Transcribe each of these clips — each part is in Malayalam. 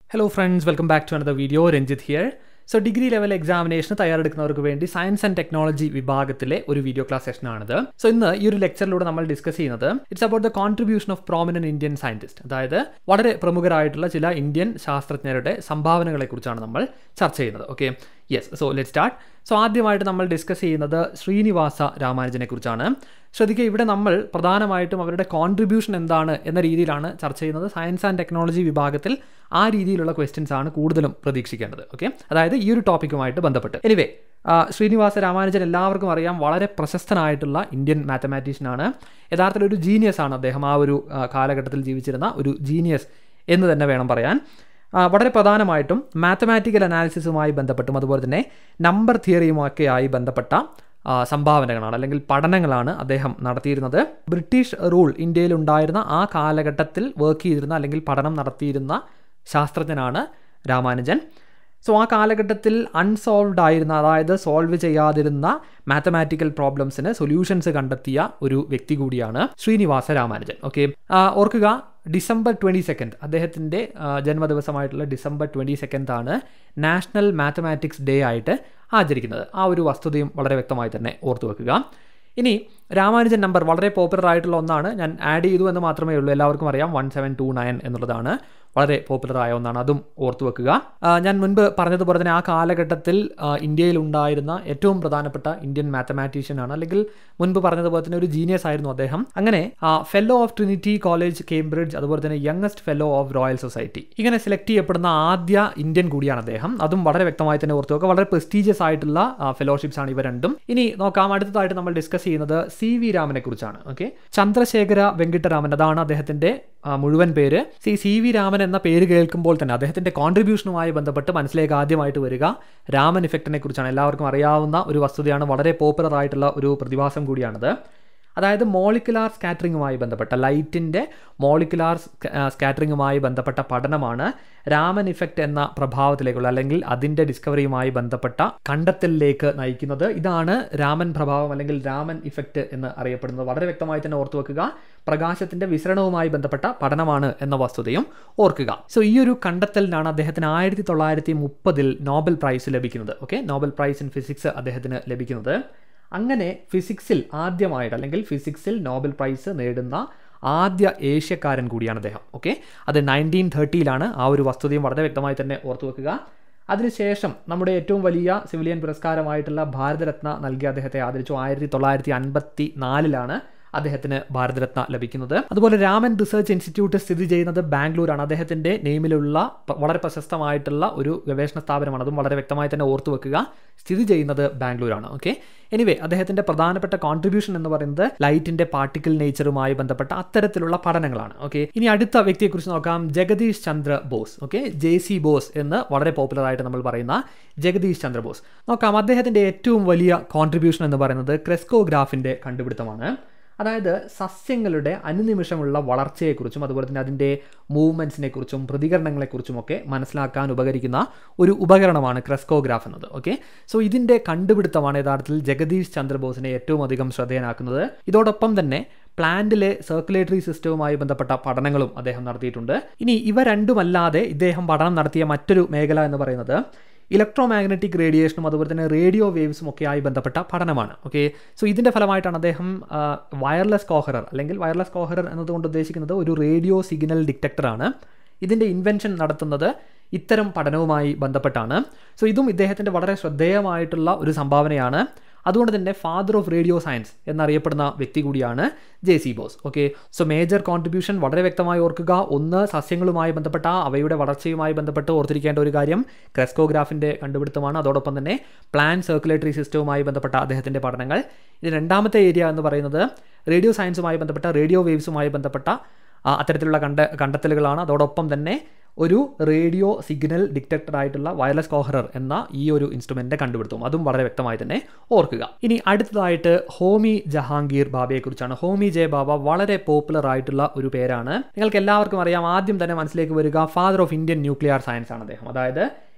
hello friends welcome back to another video Ranjith here so degree level എക്സാമിനേഷന് തയ്യാറെടുക്കുന്നവർക്ക് വേണ്ടി സയൻസ് ആൻഡ് ടെക്നോളജി വിഭാഗത്തിലെ ഒരു വീഡിയോ ക്ലാസ് സെഷനാണിത് സോ ഇന്ന് ഈ ഒരു ലെക്ചറിലൂടെ നമ്മൾ ഡിസ്കസ് ചെയ്യുന്നത് it's about the contribution of prominent Indian scientist അതായത് വളരെ പ്രമുഖരായിട്ടുള്ള ചില ഇന്ത്യൻ ശാസ്ത്രജ്ഞരുടെ സംഭാവനകളെ കുറിച്ചാണ് നമ്മൾ ചർച്ച ചെയ്യുന്നത് okay yes so let start so ആദ്യമായിട്ട് നമ്മൾ ഡിസ്കസ് ചെയ്യുന്നത് ശ്രീനിവാസ രാമാനുജനെ കുറിച്ചാണ് ശ്രദ്ധിക്കുക ഇവിടെ നമ്മൾ പ്രധാനമായിട്ടും അവരുടെ കോൺട്രിബ്യൂഷൻ എന്താണ് എന്ന രീതിയിലാണ് ചർച്ച ചെയ്യുന്നത് സയൻസ് ആൻഡ് ടെക്നോളജി വിഭാഗത്തിൽ ആ രീതിയിലുള്ള ക്വസ്റ്റ്യൻസ് ആണ് കൂടുതലും പ്രതീക്ഷിക്കേണ്ടത് ഓക്കെ അതായത് ഈ ഒരു ടോപ്പിക്കുമായിട്ട് ബന്ധപ്പെട്ട് എനിവേ ശ്രീനിവാസ രാമാനുജൻ എല്ലാവർക്കും അറിയാം വളരെ പ്രശസ്തനായിട്ടുള്ള ഇന്ത്യൻ മാത്തമാറ്റീഷ്യനാണ് യഥാർത്ഥത്തിൽ ഒരു ജീനിയസ് ആണ് അദ്ദേഹം ആ ഒരു കാലഘട്ടത്തിൽ ജീവിച്ചിരുന്ന ഒരു ജീനിയസ് എന്ന് തന്നെ വേണം പറയാൻ വളരെ പ്രധാനമായിട്ടും മാത്തമാറ്റിക്കൽ അനാലിസിസുമായി ബന്ധപ്പെട്ടും അതുപോലെ തന്നെ നമ്പർ തിയറിയുമൊക്കെയായി ബന്ധപ്പെട്ട സംഭാവനകളാണ് അല്ലെങ്കിൽ പഠനങ്ങളാണ് അദ്ദേഹം നടത്തിയിരുന്നത് ബ്രിട്ടീഷ് റൂൾ ഇന്ത്യയിൽ ഉണ്ടായിരുന്ന ആ കാലഘട്ടത്തിൽ വർക്ക് ചെയ്തിരുന്ന അല്ലെങ്കിൽ പഠനം നടത്തിയിരുന്ന ശാസ്ത്രജ്ഞനാണ് രാമാനുജൻ സോ ആ കാലഘട്ടത്തിൽ അൺസോൾവ്ഡ് ആയിരുന്ന അതായത് സോൾവ് ചെയ്യാതിരുന്ന മാത്തമാറ്റിക്കൽ പ്രോബ്ലംസിന് സൊല്യൂഷൻസ് കണ്ടെത്തിയ ഒരു വ്യക്തി കൂടിയാണ് ശ്രീനിവാസ രാമാനുജൻ ഓക്കെ ഓർക്കുക ഡിസംബർ ട്വൻറ്റി സെക്കൻഡ് അദ്ദേഹത്തിൻ്റെ ജന്മദിവസമായിട്ടുള്ള ഡിസംബർ ട്വൻറ്റി സെക്കൻഡ് ആണ് നാഷണൽ മാത്തമാറ്റിക്സ് ഡേ ആയിട്ട് ആചരിക്കുന്നത് ആ ഒരു വസ്തുതയും വളരെ വ്യക്തമായി തന്നെ ഓർത്തു വെക്കുക ഇനി രാമാനുജൻ നമ്പർ വളരെ പോപ്പുലർ ആയിട്ടുള്ള ഒന്നാണ് ഞാൻ ആഡ് ചെയ്തു എന്ന് മാത്രമേ ഉള്ളൂ എല്ലാവർക്കും അറിയാം വൺ സെവൻ ടു നയൻ എന്നുള്ളതാണ് വളരെ പോപ്പുലർ ആയ ഒന്നാണ് അതും ഓർത്തു വെക്കുക ഞാൻ മുൻപ് പറഞ്ഞതുപോലെ തന്നെ ആ കാലഘട്ടത്തിൽ ഇന്ത്യയിൽ ഉണ്ടായിരുന്ന ഏറ്റവും പ്രധാനപ്പെട്ട ഇന്ത്യൻ മാത്തമാറ്റീഷ്യൻ ആണ് അല്ലെങ്കിൽ മുൻപ് പറഞ്ഞതുപോലെ തന്നെ ഒരു ജീനിയസ് ആയിരുന്നു അദ്ദേഹം അങ്ങനെ fellow of Trinity college Cambridge അതുപോലെ തന്നെ youngest fellow of royal society ഇങ്ങനെ സെലക്ട് ചെയ്യപ്പെടുന്ന ആദ്യ ഇന്ത്യൻ കൂടിയാണ് അദ്ദേഹം അതും വളരെ വ്യക്തമായി തന്നെ ഓർത്തു വെക്കുക വളരെ പ്രസ്റ്റീജിയസ് ആയിട്ടുള്ള ഫെലോഷിപ്സ് ആണ് ഇവ രണ്ടും ഇനി നോക്കാം അടുത്തതായിട്ട് നമ്മൾ ഡിസ്കസ് ചെയ്യുന്നത് സി വി രാമനെ കുറിച്ചാണ് ഓക്കെ ചന്ദ്രശേഖര വെങ്കിട്ടരാമൻ അതാണ് അദ്ദേഹത്തിന്റെ മുഴുവൻ പേര് സി സി വി രാമൻ എന്ന പേര് കേൾക്കുമ്പോൾ തന്നെ അദ്ദേഹത്തിന്റെ കോൺട്രിബ്യൂഷനുമായി ബന്ധപ്പെട്ട് മനസ്സിലേക്ക് ആദ്യമായിട്ട് വരിക രാമൻ ഇഫക്റ്റിനെ കുറിച്ചാണ് എല്ലാവർക്കും അറിയാവുന്ന ഒരു വസ്തുതയാണ് വളരെ പോപ്പുലർ ആയിട്ടുള്ള ഒരു പ്രതിഭാസം കൂടിയാണത് അതായത് മോളിക്കുലാർ സ്കാറ്ററിങ്ങുമായി ബന്ധപ്പെട്ട ലൈറ്റിൻ്റെ മോളിക്കുലാർ സ്കാറ്ററിങ്ങുമായി ബന്ധപ്പെട്ട പഠനമാണ് രാമൻ ഇഫക്റ്റ് എന്ന പ്രഭാവത്തിലേക്കുള്ള അല്ലെങ്കിൽ അതിൻ്റെ ഡിസ്കവറിയുമായി ബന്ധപ്പെട്ട കണ്ടെത്തലിലേക്ക് നയിക്കുന്നത് ഇതാണ് രാമൻ പ്രഭാവം അല്ലെങ്കിൽ രാമൻ ഇഫക്റ്റ് എന്ന് അറിയപ്പെടുന്നത് വളരെ വ്യക്തമായി തന്നെ ഓർത്തു വെക്കുക പ്രകാശത്തിന്റെ വിസരണവുമായി ബന്ധപ്പെട്ട പഠനമാണ് എന്ന വസ്തുതയും ഓർക്കുക സോ ഈ ഒരു കണ്ടെത്തലിനാണ് അദ്ദേഹത്തിന് ആയിരത്തി തൊള്ളായിരത്തി മുപ്പതിൽ നോബൽ പ്രൈസ് ലഭിക്കുന്നത് okay Nobel prize in physics അദ്ദേഹത്തിന് ലഭിക്കുന്നത് അങ്ങനെ ഫിസിക്സിൽ ആദ്യമായിട്ട് അല്ലെങ്കിൽ ഫിസിക്സിൽ നോബൽ പ്രൈസ് നേടുന്ന ആദ്യ ഏഷ്യക്കാരൻ കൂടിയാണ് അദ്ദേഹം ഓക്കെ അത് നയൻറ്റീൻ തേർട്ടിയിലാണ് ആ ഒരു വസ്തുതയും വളരെ വ്യക്തമായി തന്നെ ഓർത്തു വെക്കുക അതിനുശേഷം നമ്മുടെ ഏറ്റവും വലിയ സിവിലിയൻ പുരസ്കാരമായിട്ടുള്ള ഭാരതരത്ന നൽകി അദ്ദേഹത്തെ ആദരിച്ചു ആയിരത്തി തൊള്ളായിരത്തി അൻപത്തി നാലിലാണ് അദ്ദേഹത്തിന് ഭാരതരത്ന ലഭിക്കുന്നത് അതുപോലെ രാമൻ റിസർച്ച് ഇൻസ്റ്റിറ്റ്യൂട്ട് സ്ഥിതി ചെയ്യുന്നത് ബാംഗ്ലൂരാണ് അദ്ദേഹത്തിന്റെ നെയിമിലുള്ള വളരെ പ്രശസ്തമായിട്ടുള്ള ഒരു ഗവേഷണ സ്ഥാപനമാണ് അതും വളരെ വ്യക്തമായി തന്നെ ഓർത്തു വെക്കുക സ്ഥിതി ചെയ്യുന്നത് ബാംഗ്ലൂരാണ് ഓക്കെ എനിവേ അദ്ദേഹത്തിന്റെ പ്രധാനപ്പെട്ട കോൺട്രിബ്യൂഷൻ എന്ന് പറയുന്നത് ലൈറ്റിന്റെ പാർട്ടിക്കിൾ നേച്ചറുമായി ബന്ധപ്പെട്ട അത്തരത്തിലുള്ള പഠനങ്ങളാണ് ഓക്കെ ഇനി അടുത്ത വ്യക്തിയെക്കുറിച്ച് നോക്കാം Jagadish Chandra Bose okay J C Bose എന്ന് വളരെ പോപ്പുലർ ആയിട്ട് നമ്മൾ പറയുന്ന ജഗദീഷ് ചന്ദ്ര ബോസ് നോക്കാം അദ്ദേഹത്തിന്റെ ഏറ്റവും വലിയ കോൺട്രിബ്യൂഷൻ എന്ന് പറയുന്നത് ക്രെസ്കോഗ്രാഫിന്റെ കണ്ടുപിടുത്തമാണ് അതായത് സസ്യങ്ങളുടെ അനുനിമിഷമുള്ള വളർച്ചയെക്കുറിച്ചും അതുപോലെ തന്നെ അതിൻ്റെ മൂവ്മെൻറ്റ്സിനെ കുറിച്ചും പ്രതികരണങ്ങളെക്കുറിച്ചുമൊക്കെ മനസ്സിലാക്കാൻ ഉപകരിക്കുന്ന ഒരു ഉപകരണമാണ് ക്രെസ്കോഗ്രാഫ് എന്നത് ഓക്കെ സോ ഇതിൻ്റെ കണ്ടുപിടുത്തമാണ് യഥാർത്ഥത്തിൽ ജഗദീഷ് ചന്ദ്രബോസിനെ ഏറ്റവും അധികം ശ്രദ്ധേയനാക്കുന്നത് ഇതോടൊപ്പം തന്നെ പ്ലാന്റിലെ സർക്കുലേറ്ററി സിസ്റ്റവുമായി ബന്ധപ്പെട്ട പഠനങ്ങളും അദ്ദേഹം നടത്തിയിട്ടുണ്ട് ഇനി ഇവ രണ്ടുമല്ലാതെ ഇദ്ദേഹം പഠനം നടത്തിയ മറ്റൊരു മേഖല എന്ന് പറയുന്നത് ഇലക്ട്രോ മാഗ്നറ്റിക് റേഡിയേഷനും അതുപോലെ തന്നെ റേഡിയോ വേവ്സും ഒക്കെ ആയി ബന്ധപ്പെട്ട പഠനമാണ് ഓക്കെ സോ ഇതിൻ്റെ ഫലമായിട്ടാണ് അദ്ദേഹം വയർലെസ് കോഹറർ അല്ലെങ്കിൽ വയർലെസ് കോഹറർ എന്നതുകൊണ്ട് ഉദ്ദേശിക്കുന്നത് ഒരു റേഡിയോ സിഗ്നൽ ഡിറ്റക്ടറാണ് ഇതിൻ്റെ ഇൻവെൻഷൻ നടത്തുന്നത് ഇത്തരം പഠനവുമായി ബന്ധപ്പെട്ടാണ് സോ ഇതും ഇദ്ദേഹത്തിൻ്റെ വളരെ ശ്രദ്ധേയമായിട്ടുള്ള ഒരു സംഭാവനയാണ് അതുകൊണ്ട് തന്നെ ഫാദർ ഓഫ് റേഡിയോ സയൻസ് എന്നറിയപ്പെടുന്ന വ്യക്തി കൂടിയാണ് J C Bose okay so major contribution വളരെ വ്യക്തമായി ഓർക്കുക ഒന്ന് സസ്യങ്ങളുമായി ബന്ധപ്പെട്ട അവയുടെ വളർച്ചയുമായി ബന്ധപ്പെട്ട് ഓർത്തിരിക്കേണ്ട ഒരു കാര്യം ക്രെസ്കോഗ്രാഫിൻ്റെ കണ്ടുപിടുത്തമാണ് അതോടൊപ്പം തന്നെ പ്ലാൻ സർക്കുലേറ്ററി സിസ്റ്റവുമായി ബന്ധപ്പെട്ട അദ്ദേഹത്തിൻ്റെ പഠനങ്ങൾ ഇത് രണ്ടാമത്തെ ഏരിയ എന്ന് പറയുന്നത് റേഡിയോ സയൻസുമായി ബന്ധപ്പെട്ട റേഡിയോ വേവ്സുമായി ബന്ധപ്പെട്ട അത്തരത്തിലുള്ള കണ്ട കണ്ടെത്തലുകളാണ് അതോടൊപ്പം തന്നെ ഒരു റേഡിയോ സിഗ്നൽ ഡിറ്റക്ടർ ആയിട്ടുള്ള വയർലെസ് കോഹറർ എന്ന ഈ ഒരു ഇൻസ്ട്രുമെന്റിന്റെ കണ്ടുപിടുത്തവും അതും വളരെ വ്യക്തമായി തന്നെ ഓർക്കുക ഇനി അടുത്തതായിട്ട് ഹോമി ജഹാംഗീർ ബാബയെ കുറിച്ചാണ് ഹോമി ജെ ബാബ വളരെ പോപ്പുലർ ആയിട്ടുള്ള ഒരു പേരാണ് നിങ്ങൾക്ക് എല്ലാവർക്കും അറിയാം ആദ്യം തന്നെ മനസ്സിലേക്ക് വരിക father of Indian nuclear science ആണ് അദ്ദേഹം അതായത്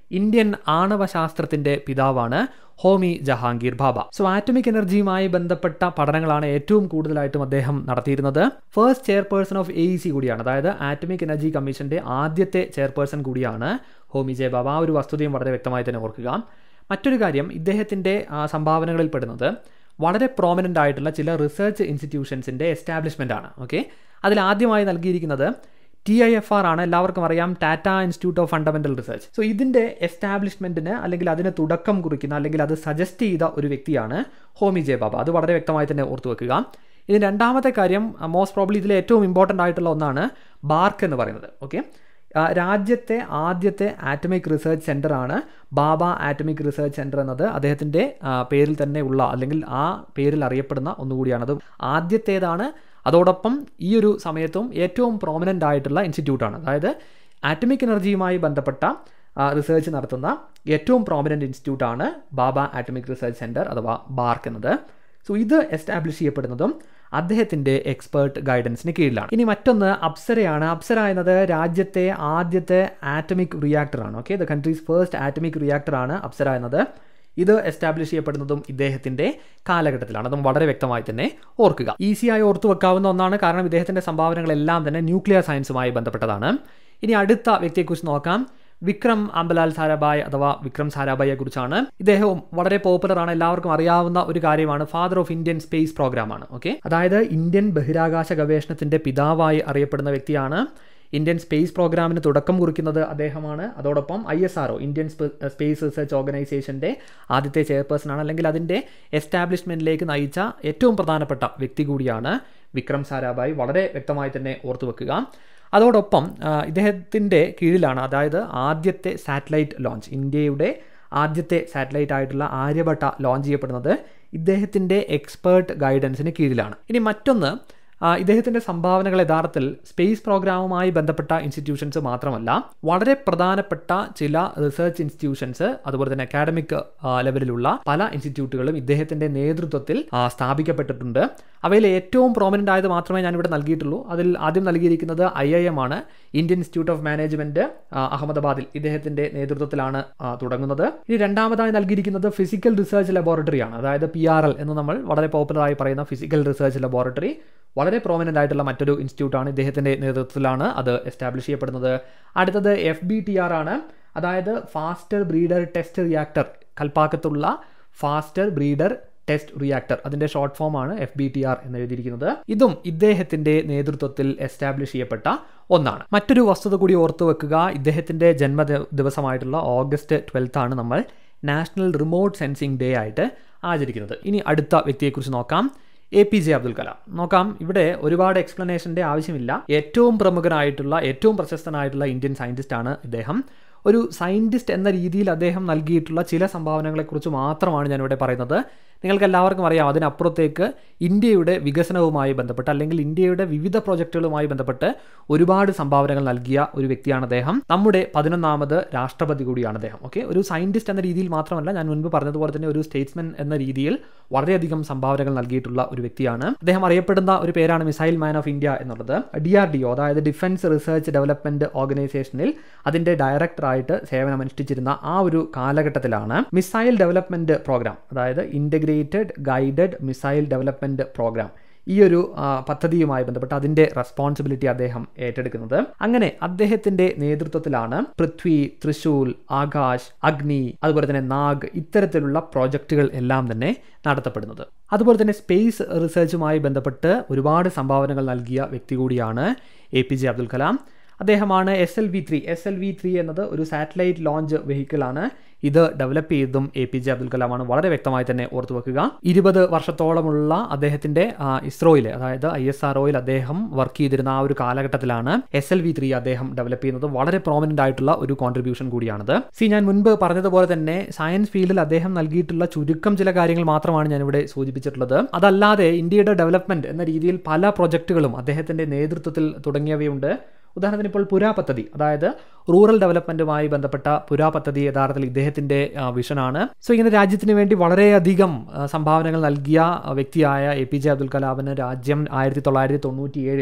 ഇന്ത്യൻ ആണവശാസ്ത്രത്തിന്റെ പിതാവാണ് ഹോമി ജഹാംഗീർ ബാബ സോ ആറ്റമിക് എനർജിയുമായി ബന്ധപ്പെട്ട പഠനങ്ങളാണ് ഏറ്റവും കൂടുതലായിട്ടും അദ്ദേഹം നടത്തിയിരുന്നത് first chairperson of A C കൂടിയാണ് അതായത് ആറ്റമിക് എനർജി കമ്മീഷന്റെ ആദ്യത്തെ ചെയർപേഴ്സൺ കൂടിയാണ് ഹോമി ജെ ബാബ ആ ഒരു വസ്തുതയും വളരെ വ്യക്തമായി തന്നെ ഓർക്കുക മറ്റൊരു കാര്യം ഇദ്ദേഹത്തിൻ്റെ സംഭാവനകളിൽ പെടുന്നത് വളരെ പ്രോമിനൻ്റ് ആയിട്ടുള്ള ചില റിസർച്ച് ഇൻസ്റ്റിറ്റ്യൂഷൻസിൻ്റെ എസ്റ്റാബ്ലിഷ്മെൻ്റ് ആണ് ഓക്കെ അതിൽ ആദ്യമായി നൽകിയിരിക്കുന്നത് ടി ഐ എഫ് ആർ ആണ് എല്ലാവർക്കും അറിയാം Tata institute of fundamental research so ഇതിന്റെ എസ്റ്റാബ്ലിഷ്മെന്റിന് അല്ലെങ്കിൽ അതിന് തുടക്കം കുറിക്കുന്ന അല്ലെങ്കിൽ അത് സജസ്റ്റ് ചെയ്ത ഒരു വ്യക്തിയാണ് ഹോമി ജെ ബാബ അത് വളരെ വ്യക്തമായി തന്നെ ഓർത്തു വെക്കുക ഇനി രണ്ടാമത്തെ കാര്യം മോസ്റ്റ് പ്രോബ്ലി ഇതിലെ ഏറ്റവും ഇമ്പോർട്ടൻ്റ് ആയിട്ടുള്ള ഒന്നാണ് ബാർക്ക് എന്ന് പറയുന്നത് ഓക്കെ രാജ്യത്തെ ആദ്യത്തെ ആറ്റമിക് റിസർച്ച് സെൻ്ററാണ് ബാബ ആറ്റമിക് റിസർച്ച് സെൻറ്റർ എന്നത് അദ്ദേഹത്തിൻ്റെ പേരിൽ തന്നെ ഉള്ള അല്ലെങ്കിൽ ആ പേരിൽ അറിയപ്പെടുന്ന ഒന്നുകൂടിയാണത് ആദ്യത്തേതാണ് അതോടൊപ്പം ഈ ഒരു സമയത്തും ഏറ്റവും പ്രോമിനൻ്റ് ആയിട്ടുള്ള ഇൻസ്റ്റിറ്റ്യൂട്ടാണ് അതായത് ആറ്റമിക് എനർജിയുമായി ബന്ധപ്പെട്ട റിസർച്ച് നടത്തുന്ന ഏറ്റവും പ്രോമിനൻ്റ് ഇൻസ്റ്റിറ്റ്യൂട്ടാണ് ബാബ ആറ്റമിക് റിസർച്ച് സെൻറ്റർ അഥവാ ബാർക്ക് എന്നത് സോ ഇത് എസ്റ്റാബ്ലിഷ് ചെയ്യപ്പെടുന്നതും അദ്ദേഹത്തിൻ്റെ എക്സ്പേർട്ട് ഗൈഡൻസിന് കീഴിലാണ് ഇനി മറ്റൊന്ന് അപ്സരയാണ് അപ്സര എന്നത് രാജ്യത്തെ ആദ്യത്തെ ആറ്റമിക് റിയാക്ടറാണ് okay the country's first atomic റിയാക്ടറാണ് അപ്സര എന്നത് ഇത് എസ്റ്റാബ്ലിഷ് ചെയ്യപ്പെടുന്നതും ഇദ്ദേഹത്തിന്റെ കാലഘട്ടത്തിലാണ് അതും വളരെ വ്യക്തമായി തന്നെ ഓർക്കുക ഈസിയായി ഓർത്തു വെക്കാവുന്ന ഒന്നാണ് കാരണം ഇദ്ദേഹത്തിന്റെ സംഭാവനകളെല്ലാം തന്നെ ന്യൂക്ലിയർ സയൻസുമായി ബന്ധപ്പെട്ടതാണ് ഇനി അടുത്ത വ്യക്തിയെക്കുറിച്ച് നോക്കാം വിക്രം അംബലാൽ സാരാഭായ് അഥവാ വിക്രം സാരാഭായെ കുറിച്ചാണ് ഇദ്ദേഹവും വളരെ പോപ്പുലർ ആണ് എല്ലാവർക്കും അറിയാവുന്ന ഒരു കാര്യമാണ് father of Indian space programme okay ഓക്കെ അതായത് ഇന്ത്യൻ ബഹിരാകാശ ഗവേഷണത്തിന്റെ പിതാവായി അറിയപ്പെടുന്ന വ്യക്തിയാണ് ഇന്ത്യൻ സ്പേസ് പ്രോഗ്രാമിന് തുടക്കം കുറിക്കുന്നത് അദ്ദേഹമാണ് അതോടൊപ്പം I S R Indian space research ഓർഗനൈസേഷൻ്റെ ആദ്യത്തെ ചെയർപേഴ്സൺ ആണ് അല്ലെങ്കിൽ അതിൻ്റെ എസ്റ്റാബ്ലിഷ്മെൻറ്റിലേക്ക് നയിച്ച ഏറ്റവും പ്രധാനപ്പെട്ട വ്യക്തി കൂടിയാണ് വിക്രം സാരാഭായ് വളരെ വ്യക്തമായി തന്നെ ഓർത്തു വെക്കുക അതോടൊപ്പം ഇദ്ദേഹത്തിൻ്റെ കീഴിലാണ് അതായത് ആദ്യത്തെ സാറ്റലൈറ്റ് ലോഞ്ച് ഇന്ത്യയുടെ ആദ്യത്തെ സാറ്റലൈറ്റ് ആയിട്ടുള്ള ആര്യഭട്ട ലോഞ്ച് ചെയ്യപ്പെടുന്നത് ഇദ്ദേഹത്തിൻ്റെ എക്സ്പേർട്ട് ഗൈഡൻസിന് കീഴിലാണ് ഇനി മറ്റൊന്ന് ഇദ്ദേഹത്തിൻ്റെ സംഭാവനകൾ യഥാർത്ഥത്തിൽ സ്പേസ് പ്രോഗ്രാമുമായി ബന്ധപ്പെട്ട ഇൻസ്റ്റിറ്റ്യൂഷൻസ് മാത്രമല്ല വളരെ പ്രധാനപ്പെട്ട ചില റിസർച്ച് ഇൻസ്റ്റിറ്റ്യൂഷൻസ് അതുപോലെ തന്നെ അക്കാഡമിക് ലെവലിലുള്ള പല ഇൻസ്റ്റിറ്റ്യൂട്ടുകളും ഇദ്ദേഹത്തിൻ്റെ നേതൃത്വത്തിൽ സ്ഥാപിക്കപ്പെട്ടിട്ടുണ്ട് അവയിൽ ഏറ്റവും പ്രോമിനൻ്റ് ആയത് മാത്രമേ ഞാനിവിടെ നൽകിയിട്ടുള്ളൂ അതിൽ ആദ്യം നൽകിയിരിക്കുന്നത് ഐ ഐ എം ആണ് ഇന്ത്യൻ ഇൻസ്റ്റിറ്റ്യൂട്ട് ഓഫ് മാനേജ്മെന്റ് അഹമ്മദാബാദിൽ ഇദ്ദേഹത്തിന്റെ നേതൃത്വത്തിലാണ് തുടങ്ങുന്നത് ഇനി രണ്ടാമതായി നൽകിയിരിക്കുന്നത് ഫിസിക്കൽ റിസർച്ച് ലബോറട്ടറി ആണ് അതായത് പി ആർ എൽ എന്ന് നമ്മൾ വളരെ പോപ്പുലറായി പറയുന്ന ഫിസിക്കൽ റിസർച്ച് ലബോറട്ടറി വളരെ പ്രോമിനൻ്റ് ആയിട്ടുള്ള മറ്റൊരു ഇൻസ്റ്റിറ്റ്യൂട്ടാണ് ഇദ്ദേഹത്തിൻ്റെ നേതൃത്വത്തിലാണ് അത് എസ്റ്റാബ്ലിഷ് ചെയ്യപ്പെടുന്നത് അടുത്തത് എഫ് ബി ടി ആർ ആണ് അതായത് ഫാസ്റ്റർ ബ്രീഡർ ടെസ്റ്റ് റിയാക്ടർ കൽപ്പാക്കത്തുള്ള ഫാസ്റ്റർ ബ്രീഡർ ടെസ്റ്റ് റിയാക്ടർ അതിൻ്റെ ഷോർട്ട് ഫോം ആണ് എഫ് ബി ടി ആർ എന്ന് എഴുതിയിരിക്കുന്നത് ഇതും ഇദ്ദേഹത്തിൻ്റെ നേതൃത്വത്തിൽ എസ്റ്റാബ്ലിഷ് ചെയ്യപ്പെട്ട ഒന്നാണ് മറ്റൊരു വസ്തുത കൂടി ഓർത്തു വെക്കുക ഇദ്ദേഹത്തിൻ്റെ ജന്മ ദിവസമായിട്ടുള്ള ഓഗസ്റ്റ് ട്വൽത്ത് ആണ് നമ്മൾ നാഷണൽ റിമോട്ട് സെൻസിങ് ഡേ ആയിട്ട് ആചരിക്കുന്നത് ഇനി അടുത്ത വ്യക്തിയെക്കുറിച്ച് നോക്കാം A P J Abdul Kalam നോക്കാം ഇവിടെ ഒരുപാട് എക്സ്പ്ലനേഷൻ്റെ ആവശ്യമില്ല ഏറ്റവും പ്രമുഖനായിട്ടുള്ള ഏറ്റവും പ്രശസ്തനായിട്ടുള്ള ഇന്ത്യൻ സയൻറ്റിസ്റ്റ് ആണ് ഇദ്ദേഹം ഒരു സയൻറ്റിസ്റ്റ് എന്ന രീതിയിൽ അദ്ദേഹം നൽകിയിട്ടുള്ള ചില സംഭാവനകളെക്കുറിച്ച് മാത്രമാണ് ഞാനിവിടെ പറയുന്നത് നിങ്ങൾക്ക് എല്ലാവർക്കും അറിയാം അതിനപ്പുറത്തേക്ക് ഇന്ത്യയുടെ വികസനവുമായി ബന്ധപ്പെട്ട് അല്ലെങ്കിൽ ഇന്ത്യയുടെ വിവിധ പ്രോജക്റ്റുകളുമായി ബന്ധപ്പെട്ട് ഒരുപാട് സംഭാവനകൾ നൽകിയ ഒരു വ്യക്തിയാണ് അദ്ദേഹം നമ്മുടെ പതിനൊന്നാമത് രാഷ്ട്രപതി കൂടിയാണ് അദ്ദേഹം ഓക്കെ ഒരു സയൻറ്റിസ്റ്റ് എന്ന രീതിയിൽ മാത്രമല്ല ഞാൻ മുൻപ് പറഞ്ഞതുപോലെ തന്നെ ഒരു സ്റ്റേറ്റ്സ്മാൻ എന്ന രീതിയിൽ വളരെയധികം സംഭാവനകൾ നൽകിയിട്ടുള്ള ഒരു വ്യക്തിയാണ് അദ്ദേഹം അറിയപ്പെടുന്ന ഒരു പേരാണ് മിസൈൽ മാൻ ഓഫ് ഇന്ത്യ എന്നുള്ളത് ഡി ആർ ഡി ഒ അതായത് ഡിഫൻസ് റിസർച്ച് ഡെവലപ്മെന്റ് ഓർഗനൈസേഷനിൽ അതിന്റെ ഡയറക്ടറായിട്ട് സേവനമനുഷ്ഠിച്ചിരുന്ന ആ ഒരു കാലഘട്ടത്തിലാണ് മിസൈൽ ഡെവലപ്മെന്റ് പ്രോഗ്രാം അതായത് integrated guided missile development programme ഈ ഒരു പദ്ധതിയുമായി ബന്ധപ്പെട്ട് അതിന്റെ റെസ്പോൺസിബിലിറ്റി അദ്ദേഹം ഏറ്റെടുക്കുന്നത് അങ്ങനെ അദ്ദേഹത്തിന്റെ നേതൃത്വത്തിലാണ് പൃഥ്വി തൃശൂൽ ആകാശ് അഗ്നി അതുപോലെ തന്നെ നാഗ് ഇത്തരത്തിലുള്ള പ്രോജക്റ്റുകൾ എല്ലാം തന്നെ നടത്തപ്പെടുന്നത് അതുപോലെ തന്നെ സ്പേസ് റിസർച്ചുമായി ബന്ധപ്പെട്ട് ഒരുപാട് സംഭാവനകൾ നൽകിയ വ്യക്തി കൂടിയാണ് A P J Abdul Kalam അദ്ദേഹമാണ് S L V three S L V three എന്നത് ഒരു സാറ്റലൈറ്റ് ലോഞ്ച് വെഹിക്കിളാണ് ഇത് ഡെവലപ്പ് ചെയ്തതും എ പി ജെ അബ്ദുൽ കലാമാണ് വളരെ വ്യക്തമായി തന്നെ ഓർത്തു വെക്കുക ഇരുപത് വർഷത്തോളമുള്ള അദ്ദേഹത്തിന്റെ ഇസ്രോയിൽ അതായത് ഐ എസ് ആർ അദ്ദേഹം വർക്ക് ചെയ്തിരുന്ന ആ ഒരു കാലഘട്ടത്തിലാണ് എസ് എൽ വി ത്രീ അദ്ദേഹം ഡെവലപ്പ് ചെയ്യുന്നത് വളരെ പ്രോമിനന്റ് ആയിട്ടുള്ള ഒരു കോൺട്രിബ്യൂഷൻ കൂടിയാണത് സി ഞാൻ മുൻപ് പറഞ്ഞതുപോലെ തന്നെ സയൻസ് ഫീൽഡിൽ അദ്ദേഹം നൽകിയിട്ടുള്ള ചുരുക്കം ചില കാര്യങ്ങൾ മാത്രമാണ് ഞാൻ ഇവിടെ സൂചിപ്പിച്ചിട്ടുള്ളത് അതല്ലാതെ ഇന്ത്യയുടെ ഡെവലപ്മെന്റ് എന്ന രീതിയിൽ പല പ്രൊജക്ടുകളും അദ്ദേഹത്തിന്റെ നേതൃത്വത്തിൽ തുടങ്ങിയവയുണ്ട് ഉദാഹരണത്തിന് ഇപ്പോൾ പുരാ പദ്ധതി അതായത് റൂറൽ ഡെവലപ്മെന്റുമായി ബന്ധപ്പെട്ട പുരാ പദ്ധതി യഥാർത്ഥത്തിൽ ഇദ്ദേഹത്തിന്റെ വിഷനാണ് സോ ഇങ്ങനെ രാജ്യത്തിന് വേണ്ടി വളരെയധികം സംഭാവനകൾ നൽകിയ വ്യക്തിയായ എ പി ജെ അബ്ദുൽ കലാമിന് രാജ്യം ആയിരത്തി തൊള്ളായിരത്തി തൊണ്ണൂറ്റി ഏഴിൽ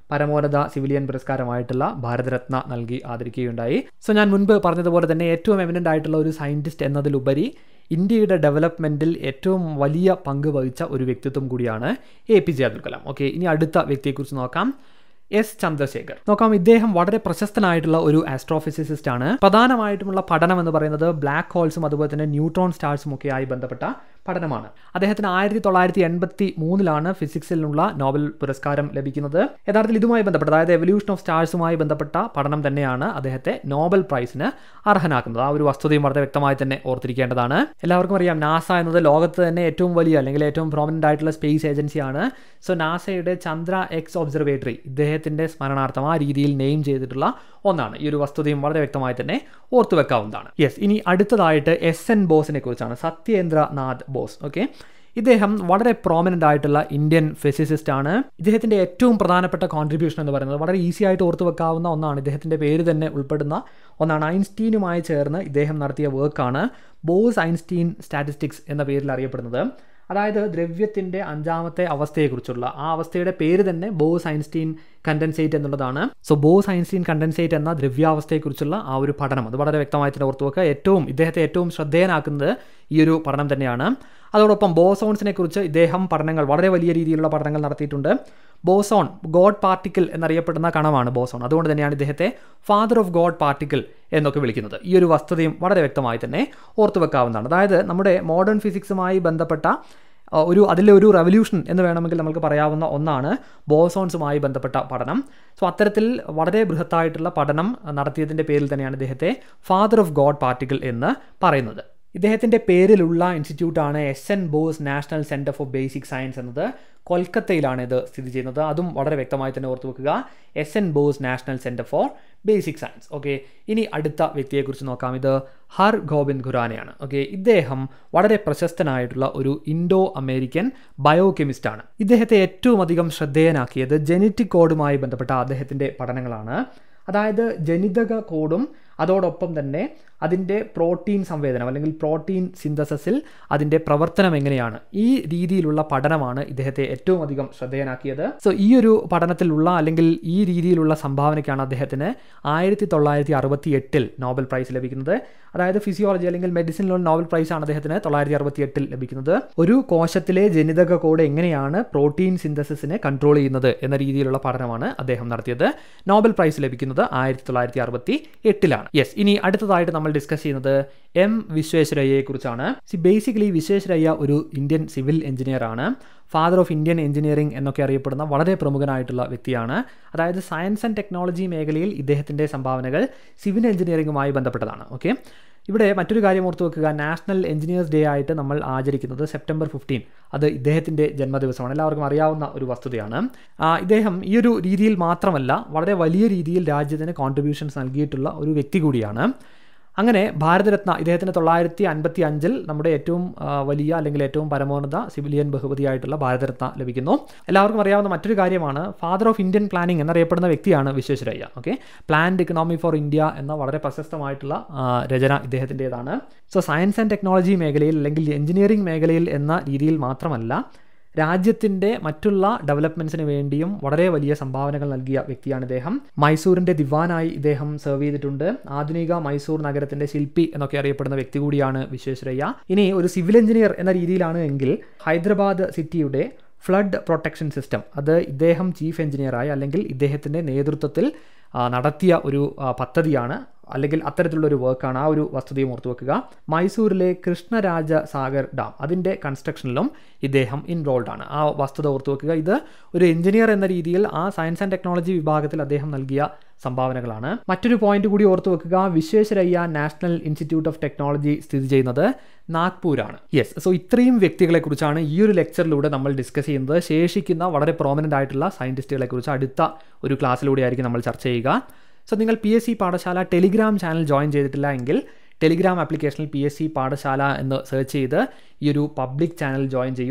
പരമോന്നത സിവിലിയൻ പുരസ്കാരമായിട്ടുള്ള ഭാരതരത്ന നൽകി ആദരിക്കുകയുണ്ടായി സോ ഞാൻ മുൻപ് പറഞ്ഞതുപോലെ തന്നെ ഏറ്റവും എമിനൻ്റ് ആയിട്ടുള്ള ഒരു സയൻറ്റിസ്റ്റ് എന്നതിലുപരി ഇന്ത്യയുടെ ഡെവലപ്മെൻറ്റിൽ ഏറ്റവും വലിയ പങ്ക് വഹിച്ച ഒരു വ്യക്തിത്വം കൂടിയാണ് A P J Abdul Kalam okay ഇനി അടുത്ത വ്യക്തിയെക്കുറിച്ച് നോക്കാം എസ് ചന്ദ്രശേഖർ നോക്കാം ഇദ്ദേഹം വളരെ പ്രശസ്തനായിട്ടുള്ള ഒരു ആസ്ട്രോഫിസിസിസ്റ്റ് ആണ് പ്രധാനമായിട്ടുമുള്ള പഠനം എന്ന് പറയുന്നത് ബ്ലാക്ക് ഹോൾസും അതുപോലെ തന്നെ ന്യൂട്രോൺ സ്റ്റാർസും ഒക്കെ ആയി ബന്ധപ്പെട്ട പഠനമാണ് അദ്ദേഹത്തിന് ആയിരത്തി തൊള്ളായിരത്തി എൺപത്തി മൂന്നിലാണ് ഫിസിക്സിലുള്ള നോബൽ പുരസ്കാരം ലഭിക്കുന്നത് യഥാർത്ഥത്തിൽ ഇതുമായി ബന്ധപ്പെട്ട അതായത് എവല്യൂഷൻ ഓഫ് സ്റ്റാർസുമായി ബന്ധപ്പെട്ട പഠനം തന്നെയാണ് അദ്ദേഹത്തെ നോബൽ പ്രൈസിന് അർഹനാക്കുന്നത് ആ ഒരു വസ്തുതയും വളരെ വ്യക്തമായി തന്നെ ഓർത്തിരിക്കേണ്ടതാണ് എല്ലാവർക്കും അറിയാം നാസ എന്നത് ലോകത്ത് തന്നെ ഏറ്റവും വലിയ അല്ലെങ്കിൽ ഏറ്റവും പ്രോമിനൻ്റ് ആയിട്ടുള്ള സ്പേസ് ഏജൻസിയാണ് സോ നാസയുടെ ചന്ദ്ര എക്സ് ഒബ്സർവേറ്ററി ഇദ്ദേഹത്തിൻ്റെ സ്മരണാർത്ഥം ആ രീതിയിൽ നെയിം ചെയ്തിട്ടുള്ള ഒന്നാണ് ഈ ഒരു വസ്തുതയും വളരെ വ്യക്തമായി തന്നെ ഓർത്തു വെക്കാവുന്നതാണ് യെസ് ഇനി അടുത്തതായിട്ട് എസ് എൻ ബോസിനെ കുറിച്ചാണ് സത്യേന്ദ്രനാഥ് ബോസ് ഓക്കെ ഇദ്ദേഹം വളരെ പ്രോമിനൻ്റ് ആയിട്ടുള്ള ഇന്ത്യൻ ഫിസിസിസ്റ്റ് ആണ് ഇദ്ദേഹത്തിൻ്റെ ഏറ്റവും പ്രധാനപ്പെട്ട കോൺട്രിബ്യൂഷൻ എന്ന് പറയുന്നത് വളരെ ഈസി ആയിട്ട് ഓർത്തു വെക്കാവുന്ന ഒന്നാണ് ഇദ്ദേഹത്തിൻ്റെ പേര് തന്നെ ഉൾപ്പെടുന്ന ഒന്നാണ് ഐൻസ്റ്റീനുമായി ചേർന്ന് ഇദ്ദേഹം നടത്തിയ വർക്കാണ് ബോസ് ഐൻസ്റ്റീൻ സ്റ്റാറ്റിസ്റ്റിക്സ് എന്ന പേരിൽ അറിയപ്പെടുന്നത് അതായത് ദ്രവ്യത്തിൻ്റെ അഞ്ചാമത്തെ അവസ്ഥയെക്കുറിച്ചുള്ള ആ അവസ്ഥയുടെ പേര് തന്നെ ബോസ് ഐൻസ്റ്റീൻ കണ്ടൻസേറ്റ് എന്നുള്ളതാണ് സോ ബോസ് ഐൻസ്റ്റീൻ കണ്ടൻസേറ്റ് എന്ന ദ്രവ്യാവസ്ഥയെക്കുറിച്ചുള്ള ആ ഒരു പഠനം അത് വളരെ വ്യക്തമായി തന്നെ ഓർത്തു വെക്കുക ഏറ്റവും ഇദ്ദേഹത്തെ ഏറ്റവും ശ്രദ്ധേയനാക്കുന്നത് ഈ ഒരു പഠനം തന്നെയാണ് അതോടൊപ്പം ബോസോൺസിനെ കുറിച്ച് ഇദ്ദേഹം പഠനങ്ങൾ വളരെ വലിയ രീതിയിലുള്ള പഠനങ്ങൾ നടത്തിയിട്ടുണ്ട് ബോസോൺ ഗോഡ് പാർട്ടിക്കിൾ എന്നറിയപ്പെടുന്ന കണമാണ് ബോസോൺ അതുകൊണ്ട് തന്നെയാണ് ഇദ്ദേഹത്തെ ഫാദർ ഓഫ് ഗോഡ് പാർട്ടിക്കിൾ എന്നൊക്കെ വിളിക്കുന്നത് ഈ ഒരു വസ്തുതയും വളരെ വ്യക്തമായി തന്നെ ഓർത്തു വെക്കാവുന്നതാണ് അതായത് നമ്മുടെ മോഡേൺ ഫിസിക്സുമായി ബന്ധപ്പെട്ട ഒരു അതിലെ ഒരു റെവല്യൂഷൻ എന്ന് വേണമെങ്കിൽ നമുക്ക് പറയാവുന്ന ഒന്നാണ് ബോസോൺസുമായി ബന്ധപ്പെട്ട പഠനം സോ അത്തരത്തിൽ വളരെ ബൃഹത്തായിട്ടുള്ള പഠനം നടത്തിയതിൻ്റെ പേരിൽ തന്നെയാണ് ഇദ്ദേഹത്തെ ഫാദർ ഓഫ് ഗോഡ് പാർട്ടിക്കിൾ എന്ന് പറയുന്നത് ഇദ്ദേഹത്തിൻ്റെ പേരിലുള്ള ഇൻസ്റ്റിറ്റ്യൂട്ടാണ് S N Bose national centre for basic science എന്നത് കൊൽക്കത്തയിലാണ് ഇത് സ്ഥിതി ചെയ്യുന്നത് അതും വളരെ വ്യക്തമായി തന്നെ ഓർത്തു വെക്കുക S N Bose national centre for basic science okay ഇനി അടുത്ത വ്യക്തിയെക്കുറിച്ച് നോക്കാം ഇത് ഹർ ഗോവിന്ദ് ഖുറാനയാണ് ഓക്കെ ഇദ്ദേഹം വളരെ പ്രശസ്തനായിട്ടുള്ള ഒരു ഇൻഡോ അമേരിക്കൻ ബയോ കെമിസ്റ്റാണ് ഇദ്ദേഹത്തെ ഏറ്റവും അധികം ശ്രദ്ധേയനാക്കിയത് ജനറ്റിക് കോഡുമായി ബന്ധപ്പെട്ട അദ്ദേഹത്തിൻ്റെ പഠനങ്ങളാണ് അതായത് ജനിതക കോഡും അതോടൊപ്പം തന്നെ അതിൻ്റെ പ്രോട്ടീൻ സംവേദനം അല്ലെങ്കിൽ പ്രോട്ടീൻ സിന്തസസിൽ അതിൻ്റെ പ്രവർത്തനം എങ്ങനെയാണ് ഈ രീതിയിലുള്ള പഠനമാണ് ഇദ്ദേഹത്തെ ഏറ്റവും അധികം ശ്രദ്ധേയനാക്കിയത് സോ ഈ ഒരു പഠനത്തിലുള്ള അല്ലെങ്കിൽ ഈ രീതിയിലുള്ള സംഭാവനയ്ക്കാണ് അദ്ദേഹത്തിന് ആയിരത്തി തൊള്ളായിരത്തി അറുപത്തി എട്ടിൽ നോബൽ പ്രൈസ് ലഭിക്കുന്നത് അതായത് ഫിസിയോളജി അല്ലെങ്കിൽ മെഡിസിനിലുള്ള നോബൽ പ്രൈസ് ആണ് അദ്ദേഹത്തിന് തൊള്ളായിരത്തി അറുപത്തി എട്ടിൽ ലഭിക്കുന്നത് ഒരു കോശത്തിലെ ജനിതക കോഡ് എങ്ങനെയാണ് പ്രോട്ടീൻ സിന്തസിസിനെ കൺട്രോൾ ചെയ്യുന്നത് എന്ന രീതിയിലുള്ള പഠനമാണ് അദ്ദേഹം നടത്തിയത് നോബൽ പ്രൈസ് ലഭിക്കുന്നത് ആയിരത്തി തൊള്ളായിരത്തി അറുപത്തി എട്ടിലാണ് യെസ് ഇനി അടുത്തതായിട്ട് നമ്മൾ ഡിസ്കസ് ചെയ്യുന്നത് എം വിശ്വേശ്വരയ്യയെ കുറിച്ചാണ് സി ബേസിക്കലി വിശ്വേശ്വരയ്യ ഒരു ഇന്ത്യൻ സിവിൽ എഞ്ചിനീയർ ആണ് ഫാദർ ഓഫ് ഇന്ത്യൻ എഞ്ചിനീയറിംഗ് എന്നൊക്കെ അറിയപ്പെടുന്ന വളരെ പ്രമുഖനായിട്ടുള്ള വ്യക്തിയാണ് അതായത് സയൻസ് ആൻഡ് ടെക്നോളജി മേഖലയിൽ ഇദ്ദേഹത്തിൻ്റെ സംഭാവനകൾ സിവിൽ എഞ്ചിനീയറിംഗുമായി ബന്ധപ്പെട്ടതാണ് ഓക്കെ ഇവിടെ മറ്റൊരു കാര്യം ഓർത്ത് വെക്കുക നാഷണൽ എഞ്ചിനീയേഴ്സ് ഡേ ആയിട്ട് നമ്മൾ ആചരിക്കുന്നത് സെപ്റ്റംബർ ഫിഫ്റ്റീൻ അത് ഇദ്ദേഹത്തിൻ്റെ ജന്മദിവസമാണ് എല്ലാവർക്കും അറിയാവുന്ന ഒരു വസ്തുതയാണ് ഇദ്ദേഹം ഈ ഒരു രീതിയിൽ മാത്രമല്ല വളരെ വലിയ രീതിയിൽ രാജ്യത്തിന് കോൺട്രിബ്യൂഷൻസ് നൽകിയിട്ടുള്ള ഒരു വ്യക്തി കൂടിയാണ് അങ്ങനെ ഭാരതരത്ന ഇദ്ദേഹത്തിന് തൊള്ളായിരത്തി അൻപത്തി അഞ്ചിൽ നമ്മുടെ ഏറ്റവും വലിയ അല്ലെങ്കിൽ ഏറ്റവും പരമോന്നത സിവിലിയൻ ബഹുമതിയായിട്ടുള്ള ഭാരതരത്ന ലഭിക്കുന്നു എല്ലാവർക്കും അറിയാവുന്ന മറ്റൊരു കാര്യമാണ് ഫാദർ ഓഫ് ഇന്ത്യൻ പ്ലാനിംഗ് എന്നറിയപ്പെടുന്ന വ്യക്തിയാണ് Visvesvaraya okay planned economy for India എന്ന വളരെ പ്രശസ്തമായിട്ടുള്ള രചന ഇദ്ദേഹത്തിൻ്റെതാണ് സോ സയൻസ് ആൻഡ് ടെക്നോളജി മേഖലയിൽ അല്ലെങ്കിൽ എഞ്ചിനീയറിംഗ് മേഖലയിൽ എന്ന രീതിയിൽ മാത്രമല്ല രാജ്യത്തിൻ്റെ മറ്റുള്ള ഡെവലപ്മെൻറ്റ്സിന് വേണ്ടിയും വളരെ വലിയ സംഭാവനകൾ നൽകിയ വ്യക്തിയാണ് ഇദ്ദേഹം മൈസൂരിൻ്റെ ദിവാനായി ഇദ്ദേഹം സെർവ് ചെയ്തിട്ടുണ്ട് ആധുനിക മൈസൂർ നഗരത്തിൻ്റെ ശില്പി എന്നൊക്കെ അറിയപ്പെടുന്ന വ്യക്തി കൂടിയാണ് വിശ്വേശ്വരയ്യ ഇനി ഒരു സിവിൽ എഞ്ചിനീയർ എന്ന രീതിയിലാണ് എങ്കിൽ ഹൈദരാബാദ് സിറ്റിയുടെ ഫ്ലഡ് പ്രൊട്ടക്ഷൻ സിസ്റ്റം അത് ഇദ്ദേഹം ചീഫ് എഞ്ചിനീയറായി അല്ലെങ്കിൽ ഇദ്ദേഹത്തിൻ്റെ നേതൃത്വത്തിൽ നടത്തിയ ഒരു പദ്ധതിയാണ് അല്ലെങ്കിൽ അത്തരത്തിലുള്ള ഒരു വർക്കാണ് ആ ഒരു വസ്തുതയും ഓർത്തു വെക്കുക മൈസൂരിലെ കൃഷ്ണരാജ സാഗർ ഡാം അതിൻ്റെ കൺസ്ട്രക്ഷനിലും ഇദ്ദേഹം ഇൻവോൾവ് ആണ് ആ വസ്തുത ഓർത്തു വെക്കുക ഇത് ഒരു എഞ്ചിനീയർ എന്ന രീതിയിൽ ആ സയൻസ് ആൻഡ് ടെക്നോളജി വിഭാഗത്തിൽ അദ്ദേഹം നൽകിയ സംഭാവനകളാണ് മറ്റൊരു പോയിന്റ് കൂടി ഓർത്തു വെക്കുക Visvesvaraya national institute of technology സ്ഥിതി ചെയ്യുന്നത് നാഗ്പൂരാണ് യെസ് സോ ഇത്രയും വ്യക്തികളെ കുറിച്ചാണ് ഈ ഒരു ലെക്ചറിലൂടെ നമ്മൾ ഡിസ്കസ് ചെയ്യുന്നത് ശേഷിക്കുന്ന വളരെ പ്രോമിനൻ്റ് ആയിട്ടുള്ള സയൻറ്റിസ്റ്റുകളെ കുറിച്ച് അടുത്ത ഒരു ക്ലാസ്സിലൂടെ ആയിരിക്കും നമ്മൾ ചർച്ച ചെയ്യുക സോ നിങ്ങൾ P S C Pathashala Telegram channel join ചെയ്തിട്ടില്ല എങ്കിൽ ടെലിഗ്രാം ആപ്ലിക്കേഷനിൽ പി എസ് സി പാഠശാല എന്ന് സെർച്ച് ചെയ്ത് ഈ ഒരു പബ്ലിക് ചാനൽ ജോയിൻ ചെയ്യൂ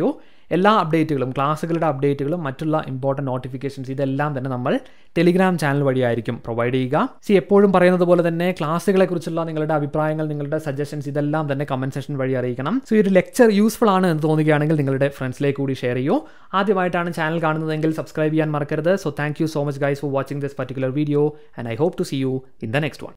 എല്ലാ അപ്ഡേറ്റുകളും ക്ലാസ്സുകളുടെ അപ്ഡേറ്റുകളും മറ്റുള്ള ഇമ്പോർട്ടൻറ്റ് നോട്ടിഫിക്കേഷൻസ് ഇതെല്ലാം തന്നെ നമ്മൾ ടെലിഗ്രാം ചാനൽ വഴിയായിരിക്കും പ്രൊവൈഡ് ചെയ്യുക സി എപ്പോഴും പറയുന്നത് പോലെ തന്നെ ക്ലാസ്സുകളെക്കുറിച്ചുള്ള നിങ്ങളുടെ അഭിപ്രായങ്ങൾ നിങ്ങളുടെ സജഷൻസ് ഇതെല്ലാം തന്നെ കമൻറ്റ് സെഷൻ വഴി അറിയിക്കണം സോ ഈ ഒരു ലെക്ചർ യൂസ്ഫുൾ ആണ് എന്ന് തോന്നുകയാണെങ്കിൽ നിങ്ങളുടെ ഫ്രണ്ട്സിലേക്ക് കൂടി ഷെയർ ചെയ്യൂ ആദ്യമായിട്ടാണ് ചാനൽ കാണുന്നതെങ്കിൽ സബ്സ്ക്രൈബ് ചെയ്യാൻ മറക്കരുത് so thank you so much guys for watching this particular video and I hope to see you in the next one